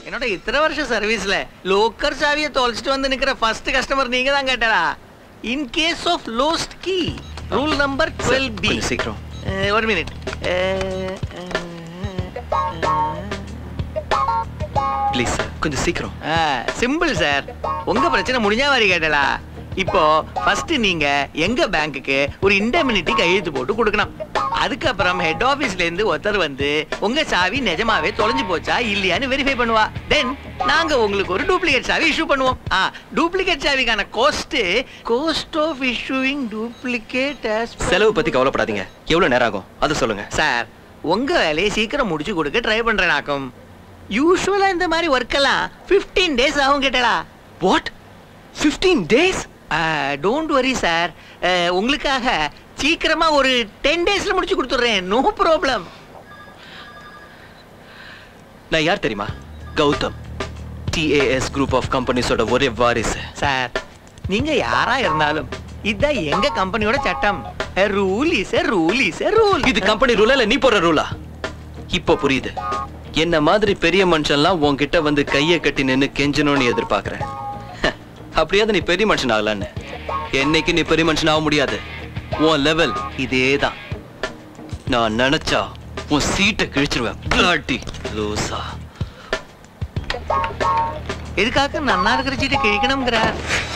என்னோட இத்தனை வருஷம் சர்வீஸ்ல லோக்கர் சாவியை தொலைச்சிட்டு வந்து நிக்கிற ஃபர்ஸ்ட் கஸ்டமர் நீங்க தான் கேட்டடா in case of lost key rule number twelve B கொஞ்சம் சீக்கிரம் ஒரு மினிட் ப்ளீஸ் சார் கொஞ்சம் சீக்கிரம் சிம்பிள் சார் உங்க பிரச்சனை முடிஞ்சா மாதிரி கேட்டலா இப்போ ஃபர்ஸ்ட் நீங்க எங்க பேங்க்குக்கு ஒரு இண்டமினிட்டி கையெழுத்து போட்டு கொடுக்கணும் அதுக்கப்புறம் ஹெட் ஆபீஸ்ல இருந்து ஒருத்தர் வந்து உங்க சாவி நிஜமாவே தொலைஞ்சு போச்சா இல்லையான்னு வெரிஃபை பண்ணுவா தென் நாங்க உங்களுக்கு ஒரு டூப்ளிகேட் சாவி இஷ்யூ பண்ணுவோம் ஆ டூப்ளிகேட் சாவிக்கான cost cost of issuing duplicate செலவு பத்தி கவலைப்படாதீங்க எவ்வளவு நேரம் ஆகும் அதை சொல்லுங்க சார் உங்க வேலையை சீக்கிரம் முடிச்சு கொடுக்க ட்ரை பண்றேன் நாக்கும் யூஸ்வலா இந்த மாதிரி ஒர்க் எல்லாம் 15 டேஸ் ஆகும் கேட்டடா what 15 days don't worry sir உங்களுக்காக சீக்கிரமா ஒரு டென் டேஸ்ல முடிச்சு கொடுத்துட்றேன் நோ ப்ராப்ளம் நான் யார் தெரியுமா கௌதம் டிஏஎஸ் குரூப் ஆஃப் கம்பெனிஸோட ஒரே வாரிசு சார் நீங்க யாரா இருந்தாலும் இதான் எங்க கம்பெனியோட சட்டம் rule is a rule is a rule இது கம்பெனி ரூலா இல்ல நீ போடுற ரூலா இப்போ புரியுது என்ன மாதிரி பெரிய மனுஷன்லாம் உன்கிட்ட வந்து கையை கட்டி நின்னு கெஞ்சணும்னு எதிர்பார்க்கறேன் ஹ, அப்படியாவது நீ பெரிய மனுஷன் ஆகலான்னு என்னைக்கு நீ பெரிய மனுஷன் ஆக முடியாது உன் லெவல் இதேதான் நான் நினைச்சா உன் சீட்டை கிழிச்சிருவேன் bloody லூசா எதுக்காக நன்னா இருக்கிற சீட்டை கிழிக்கணுங்கிறார்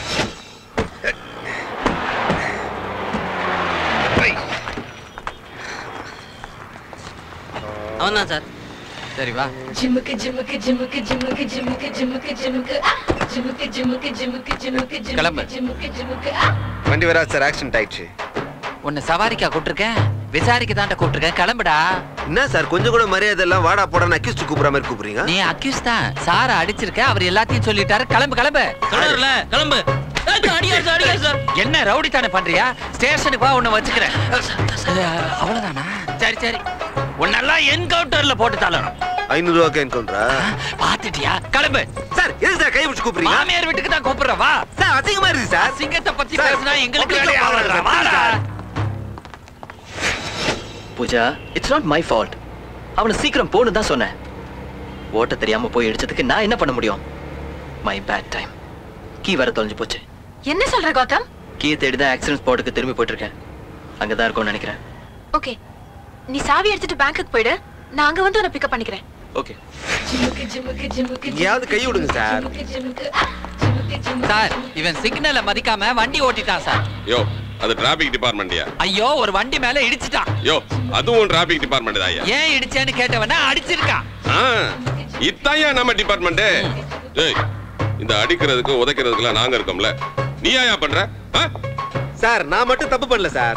அவன் தான் சார் சரி வா ஜிமுக்கு ஜிமுக்கு ஜிமுக்கு ஜிமுக்கு ஜிமுக்கு ஜிமுக்கு ஜிமுக்கு ஆ! ஜிமுக்கு ஜிமுக்கு ஜிமுக்கு ஜிமுக்கு கிளம்பு. ஜிமுக்கு ஜிமுக்கு ஜிமுக்கு ஆ! வண்டி வராது சார் ஆக்சிடென்ட் ஆயிடுச்சு உன்னை சவாரிக்கா கூப்பிட்டுருக்கேன் விசாரிக்க தாண்ட கூப்பிட்டுருக்கேன் கிளம்புடா என்ன சார் கொஞ்சம் கூட மரியாதை எல்லாம் வாடா போடான்னு அக்யூஸ்ட் கூப்பிடுற மாதிரி கூப்பிடுறீங்க நீ அக்யூஸ் தான் சார அடிச்சிருக்க அவர் எல்லாத்தையும் சொல்லிட்டாரு கிளம்பு கிளம்பு சொல்றாருல கிளம்பு அடிக்காது சார் அடிக்காது சார் என்ன ரவுடி தானே பண்றியா ஸ்டேஷனுக்கு வா உன்னை வச்சுக்கிறேன் அவ்வளவுதானா சரி சரி உன்னெல்லாம் என்கவுண்டர்ல போட்டு தள்ளணும் ஐநூறு ரூபாய்க்கு என்கவுண்டரா பாத்துட்டியா கிளம்பு சார் எது சார் கை பிடிச்சு கூப்பிடுறீங்க மாமியார் வீட்டுக்கு தான் கூப்பிடுற வா சார் அசிங்கமா இருக்கு சார் சிங்கத்தை பத்தி சார், பேசினா எங்களுக்கு உங்களுக்கு வேலையா வேலையா வருதுடா. வருது, வாடா. Pooja it's not my fault அவனை சீக்கிரம் போன்னு தான் சொன்னேன் ஓட்ட தெரியாம போய் இடிச்சதுக்கு நான் என்ன பண்ண முடியும் மை பேட் டைம் கீ வர தொலைஞ்சு போச்சு என்ன சொல்ற கௌதம் கீ தேடி தான் ஆக்சிடென்ட் ஸ்பாட்டுக்கு திரும்பி போயிட்டு இருக்கேன் அங்கதான் இருக்கும்னு நினைக்கிறேன் ஓகே நீ சாவி எடுத்துட்டு பேங்க்குக்கு போயிடு நான் அங்க வந்து உன்னை பிக்கப் பண்ணிக்கிறேன் ஓகே ஜிமுக்கு ஜிமுக்கு ஜிமுக்கு எங்கேயாவது கை விடுங்க சார் ஜிமுக்கு ஜிமுக்கு ஆ! ஜிமுக்கு ஜிமுக்கு சார் இவன் சிக்னலை மதிக்காம வண்டி ஓட்டிட்டான் சார் யோ அது டிராபிக் டிபார்ட்மெண்ட்யா ஐயோ ஒரு வண்டி மேல இடிச்சிட்டான் யோ அதுவும் டிராபிக் டிபார்ட்மெண்ட் தான் ஐயா ஏன் இடிச்சேன்னு கேட்டவன அடிச்சிருக்கான் ஆ, இதான்யா நம்ம டிபார்ட்மெண்ட் ஏய் இந்த அடிக்கிறதுக்கு உதைக்கிறதுக்குலாம் நாங்க இருக்கோம்ல நீ ஏன் பண்ற ஆ? சார் நான் மட்டும் தப்பு பண்ணல சார்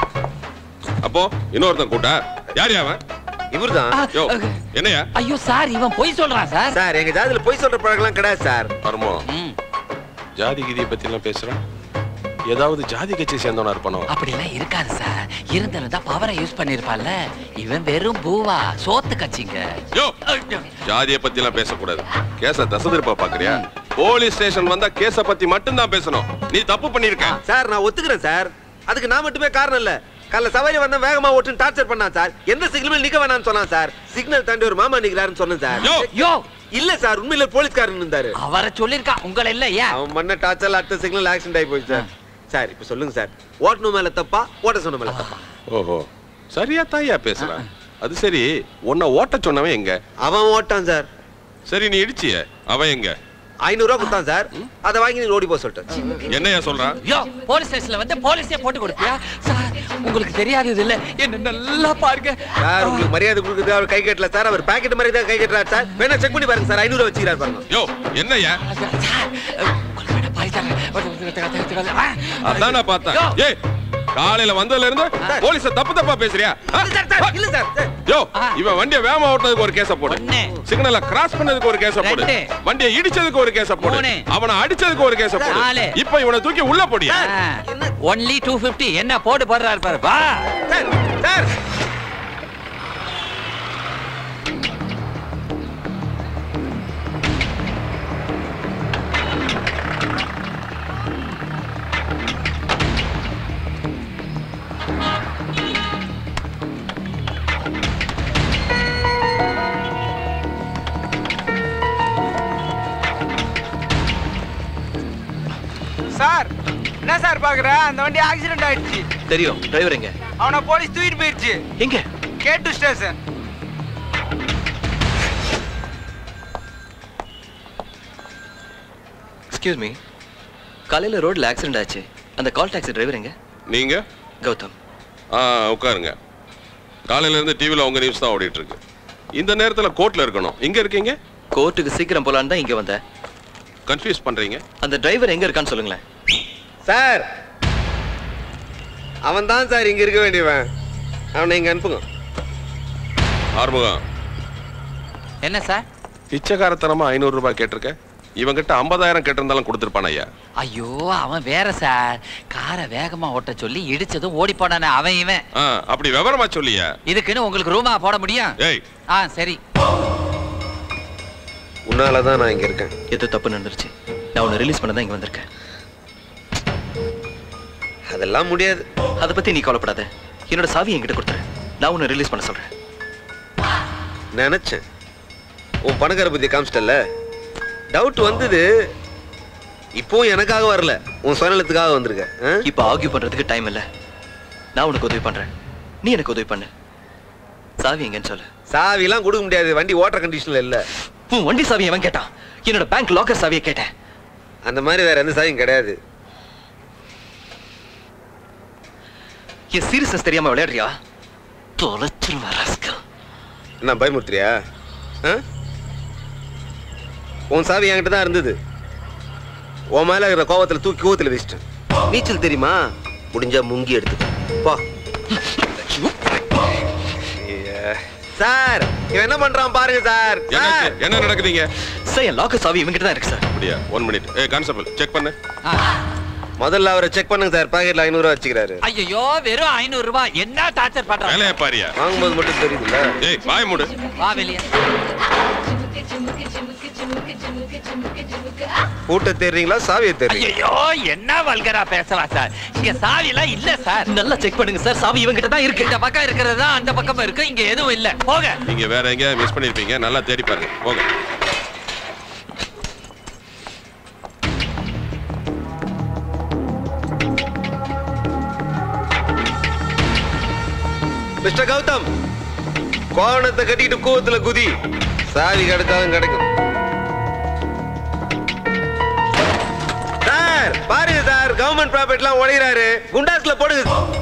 அப்போ இன்னொருத்தன் கூட்டா யார் அவன் இவர்தான் யோ என்னையா ஐயோ சார் இவன் பொய் சொல்றான் சார் சார் எங்க ஜாதியில பொய் சொல்ற பழக்கம்லாம் கிடையாது சார் பரமோ ம், ஜாதி கீதியை பத்தி எல்லாம் பேசுறேன் ஏதாவது ஜாதி கட்சி சேர்ந்தவனா இருப்பானோ அப்படிலாம் இருக்காது சார் இருந்திருந்தா பவரை யூஸ் பண்ணிருப்பான்ல இவன் வெறும் பூவா சோத்து கட்சிங்க யோ ஜாதியை பத்தி எல்லாம் பேசக்கூடாது கேஸ தசை திருப்ப பாக்குறியா போலீஸ் ஸ்டேஷன் வந்தா கேஸ பத்தி மட்டும் தான் பேசணும் நீ தப்பு பண்ணிருக்க சார் நான் ஒத்துக்கிறேன் சார் அதுக்கு நான் மட்டுமே காரணம் இல்ல காலைல சவாரி வந்தா வேகமா ஓட்டுன்னு டார்ச்சர் பண்ணான் சார் எந்த சிக்னல் நிக்க வேணாம்னு சொன்னான் சார் சிக்னல் தாண்டி ஒரு மாமா நிக்கிறாருன்னு சொன்னேன் சார் யோ யோ இல்ல சார் உண்மையில போலீஸ்காரன் இருந்தாரு அவரை சொல்லிருக்கான் உங்களை இல்ல ஏன் அவன் பண்ண டார்ச்சர்ல அடுத்த சிக்னல் ஆக்சிடென்ட் ஆகி போச்சு சார் சார் இப்ப சொல்லுங்க சார் ஓட்டணும் மேல தப்பா ஓட்ட சொன்ன மேல தப்பா ஓஹோ சரியா தாயா பேசுறான் அது சரி உன்னை ஓட்ட சொன்னவன் எங்க அவன் ஓட்டான் சார் சரி நீ இடிச்சிய அவன் எங்க ஐநூறு ரூபா கொடுத்தான் சார் அதை வாங்கி நீ ஓடி போக சொல்லிட்டேன் என்னையா சொல்றான் யோ போலீஸ் ஸ்டேஷன்ல வந்து போலீஸே போட்டு கொடுப்பியா சார் உங்களுக்கு தெரியாதது இல்ல என்ன நல்லா பாருங்க சார் உங்களுக்கு மரியாதை கொடுக்குறது அவர் கை கட்டல சார் அவர் பாக்கெட் மாதிரி தான் கை கட்டுறாரு சார் வேணா செக் பண்ணி பாருங்க சார் ஐநூறு ரூபா வச்சுக்கிறாரு பாருங்க யோ என்னய்யா சார் உங்களுக்கு வேணா பாய் தரேன். ஆ, அதான் நான் பார்த்தேன் யோ. ஏய் காலையில வந்ததுல இருந்து போலீஸ தப்பு தப்பா பேசுறியா ஆ? இல்ல சார் சார் இல்ல சார் சார் யோ ஆ. இவன் வண்டியை வேகமா ஓட்டுறதுக்கு ஒரு கேஸ போடு ஒண்ணு. சிக்னலை கிராஸ் பண்ணதுக்கு ஒரு கேஸ போடு ரெண்டு. வண்டியை இடிச்சதுக்கு ஒரு கேஸ போடு மூணு. அவனை அடிச்சதுக்கு ஒரு கேஸ போடு நாலு. இப்போ இவனை தூக்கி உள்ள போடியா ஒன்லி டூ பிப்டி என்ன போட்டு போடுறாரு பாரு வா சார் சார் சார் என்ன சார் பாக்குற அந்த வண்டி ஆக்சிடென்ட் ஆயிடுச்சு தெரியும் டிரைவர் எங்க அவனை போலீஸ் தூக்கிட்டு போயிடுச்சு எங்க கேட்டு ஸ்டேஷன் எக்ஸ்கியூஸ் மீ காலையில ரோட்ல ஆக்சிடென்ட் ஆச்சு அந்த கால் டாக்ஸி டிரைவர் எங்க நீங்க கௌதம் ஆ உட்காருங்க காலையில இருந்து டிவில உங்க நியூஸ் தான் ஓடிட்டு இருக்கு இந்த நேரத்துல கோர்ட்ல இருக்கணும் இங்க இருக்கீங்க கோர்ட்டுக்கு சீக்கிரம் போலான்னு தான் இங்க வந்தேன் கன்ஃபியூஸ் பண்றீங்க அந்த டிரைவர் எங்க இருக்கான்னு சொல்லுங்களேன் சார் அவன் தான் சார் இங்க இருக்க வேண்டியவன் அவனை இங்க அனுப்புங்க ஆறுமுகம் என்ன சார் பிச்சைக்காரத்தனமா ஐநூறு ரூபாய் கேட்டிருக்க இவங்கிட்ட ஐம்பதாயிரம் கேட்டிருந்தாலும் கொடுத்துருப்பான் ஐயா ஐயோ அவன் வேற சார் காரை வேகமா ஓட்ட சொல்லி இடிச்சதும் ஓடி போனானே அவன் இவன் ஆ, அப்படி விவரமா சொல்லியா இதுக்குன்னு உங்களுக்கு ரூமா போட முடியும் ஏய் ஆ சரி உன்னால தான் நான் இங்க இருக்கேன் எது தப்பு நடந்துருச்சு நான் உன்னை ரிலீஸ் பண்ண தான் இங்க வந்திருக்கேன் அதெல்லாம் முடியாது அதை பத்தி நீ கவலைப்படாத என்னோட சாவி என்கிட்ட கொடுத்துரு நான் உன்னை ரிலீஸ் பண்ண சொல்றேன் நினைச்சேன் உன் பணக்கார பத்தி காமிச்சிட்டல டவுட் வந்தது இப்போ எனக்காக வரல உன் சுயநலத்துக்காக வந்திருக்க ஆ? இப்ப ஆர்கியூ பண்றதுக்கு டைம் இல்ல நான் உனக்கு உதவி பண்றேன் நீ எனக்கு உதவி பண்ணு சாவி எங்கன்னு சொல்லு சாவிலாம் கொடுக்க முடியாது வண்டி ஓட்டுற கண்டிஷன்ல இல்ல உன் வண்டி சாவி எவன் கேட்டான் என்னோட பேங்க் லாக்கர் சாவியை கேட்டேன் அந்த மாதிரி வேற எந்த சாவியும் கிடையாது என் சீரியஸ்னஸ் தெரியாம விளையாடுறியா தொலைச்சிருவ ராஸ்கல் என்ன பயமுறுத்துறியா ஆ? உன் சாவி என்கிட்ட தான் இருந்தது உன் மேல இருக்கிற கோவத்துல தூக்கி கோவத்துல வச்சிட்டேன் நீச்சல் தெரியுமா முடிஞ்சா முங்கி எடுத்து போ ஐயா. சார் இவன் என்ன பண்றான் பாருங்க சார் சார் என்னாச்சு? என்ன நடக்குதுங்க சார் என் லாக்கர் சாவி இவங்கிட்ட தான் இருக்கு சார் அப்படியா ஒன் மினிட் ஏ கான்ஸ்டபிள் செக் பண்ணு முதல்ல அவரை செக் பண்ணுங்க சார் பாக்கெட்ல ஐநூறு ரூபா வச்சுக்கிறாரு ஐயோ வெறும் ஐநூறு ரூபாய் என்ன டார்ச்சர் பண்றான் வேலையா பாரியா வாங்கும்போது மட்டும் தெரியுதுல்ல ஏய் வாய் மூடு வா வெளியே ஜிமுக்கு ஜிமுக்கு ஜிமுக்கு ஜிமுக்கு ஜிமுக்கு ஜிமுக்கு ஆ பூட்ட தெரிறீங்களா சாவியை தெரிறீங்க ஐயோ என்ன வல்கரா பேசவா சார் இங்க சாவி எல்லாம் இல்ல சார் நல்லா செக் பண்ணுங்க சார் சாவி இவங்கிட்ட தான் இருக்கு இந்த பக்கம் இருக்கிறது தான் அந்த பக்கம் இருக்கு இங்க எதுவும் இல்ல போக நீங்க வேற எங்கேயாவது மிஸ் பண்ணிருப்பீங்க நல்லா தேடி பாருங்க போங்க மிஸ்டர் கௌதம் கோவணத்தை கட்டிக்கிட்டு கூவத்துல குதி சாவி கிடைச்சாலும் கிடைக்கும் சார் பாருங்க சார் கவர்மெண்ட் ப்ராப்பர்ட்டிலாம் உடைகிறாரு குண்டாஸ்ல போடுங்க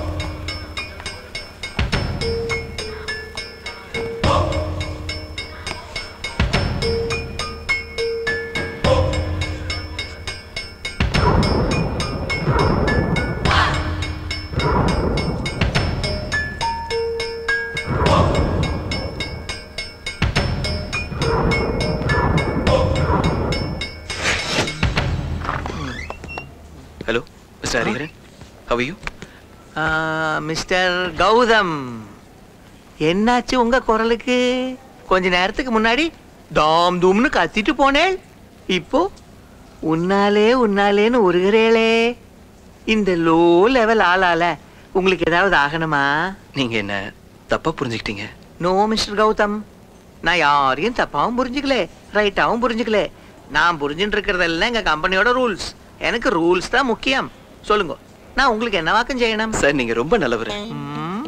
hello mister Hariharan how you mister Gautham என்னாச்சு உங்க குரலுக்கு கொஞ்ச நேரத்துக்கு முன்னாடி தாம் தூம்னு கத்திட்டு போனேன் இப்போ உன்னாலே உன்னாலேன்னு உருகிறேளே இந்த லோ லெவல் ஆளால உங்களுக்கு ஏதாவது ஆகணுமா நீங்க என்ன தப்பா புரிஞ்சுக்கிட்டீங்க நோ மிஸ்டர் கௌதம் நான் யாரையும் தப்பாவும் புரிஞ்சுக்கல ரைட்டாவும் புரிஞ்சுக்கல நான் புரிஞ்சுட்டு இருக்கிறதெல்லாம் எங்க கம்பெனியோட ரூல்ஸ் எனக்கு ரூல்ஸ் தான் முக்கியம் சொல்லுங்க நான் உங்களுக்கு என்ன வாக்கம் செய்யணும் சார் நீங்க ரொம்ப நல்லவர் ம்.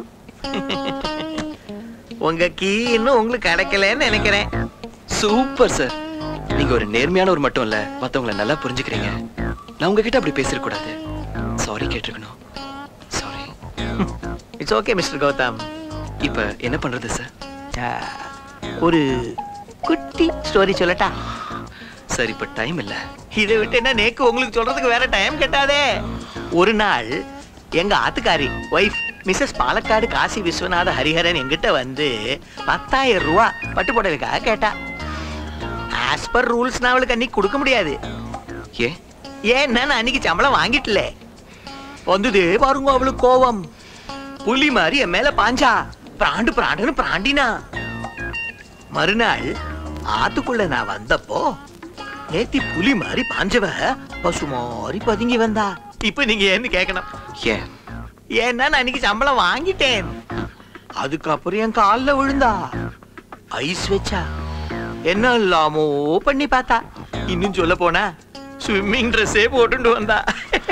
உங்க கீ இன்னும் உங்களுக்கு கிடைக்கலன்னு நினைக்கிறேன் சூப்பர் சார் நீங்க ஒரு நேர்மையானவர் மட்டும் இல்ல மத்தவங்கள நல்லா புரிஞ்சுக்கிறீங்க நான் உங்ககிட்ட அப்படி பேசிட கூடாது சாரி கேட்டிருக்கணும் sorry it's okay mister Gautham இப்ப என்ன பண்றது சார் ஆ, ஒரு குட்டி ஸ்டோரி சொல்லட்டா சார் இப்ப டைம் இல்ல இதை விட்டு என்ன நேக்கு உங்களுக்கு சொல்றதுக்கு வேற டைம் கட்டாதே ஒரு நாள் எங்க ஆத்துக்காரி ஒய்ஃப் மிஸ்ஸஸ் பாலக்காடு காசி விஸ்வநாத ஹரிஹரன் எங்கிட்ட வந்து பத்தாயிரம் ரூபா பட்டு புடவைக்காக கேட்டா ஆஸ் பர் ரூல்ஸ் நான் அவளுக்கு அன்னைக்கு கொடுக்க முடியாது ஏன் ஏன்னா நான் அன்னைக்கு சம்பளம் வாங்கிட்டல வந்ததே பாருங்க அவளுக்கு கோவம் புலி மாதிரி என் மேல பாஞ்சா பிராண்டு பிராண்டுன்னு பிராண்டினா மறுநாள் ஆத்துக்குள்ள நான் வந்தப்போ நேத்தி புலி மாதிரி பாஞ்சவ பசு மாதிரி பதுங்கி வந்தா இப்ப நீங்க ஏன்னு கேட்கணும் ஏன் ஏன்னா நான் அன்னைக்கு சம்பளம் வாங்கிட்டேன் அதுக்கப்புறம் என் கால்ல விழுந்தா ஐஸ் வச்சா என்ன இல்லாமோ பண்ணி பார்த்தா இன்னும் சொல்ல போனா ஸ்விம்மிங் ட்ரெஸ்ஸே போட்டுட்டு வந்தா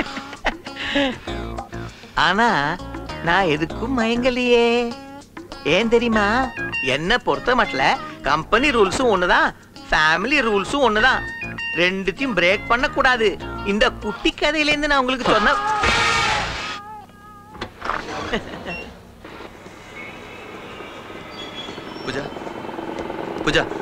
ஆனா நான் எதுக்கும் மயங்கலையே ஏன் தெரியுமா என்ன பொறுத்த மட்டும் கம்பெனி ரூல்ஸும் ஒண்ணுதான் ஃபேமிலி ரூல்ஸும் ஒண்ணுதான் ரெண்டுத்தையும் பிரேக் பண்ண கூடாது இந்த குட்டி கதையில இருந்து நான் உங்களுக்கு சொன்ன பூஜா பூஜா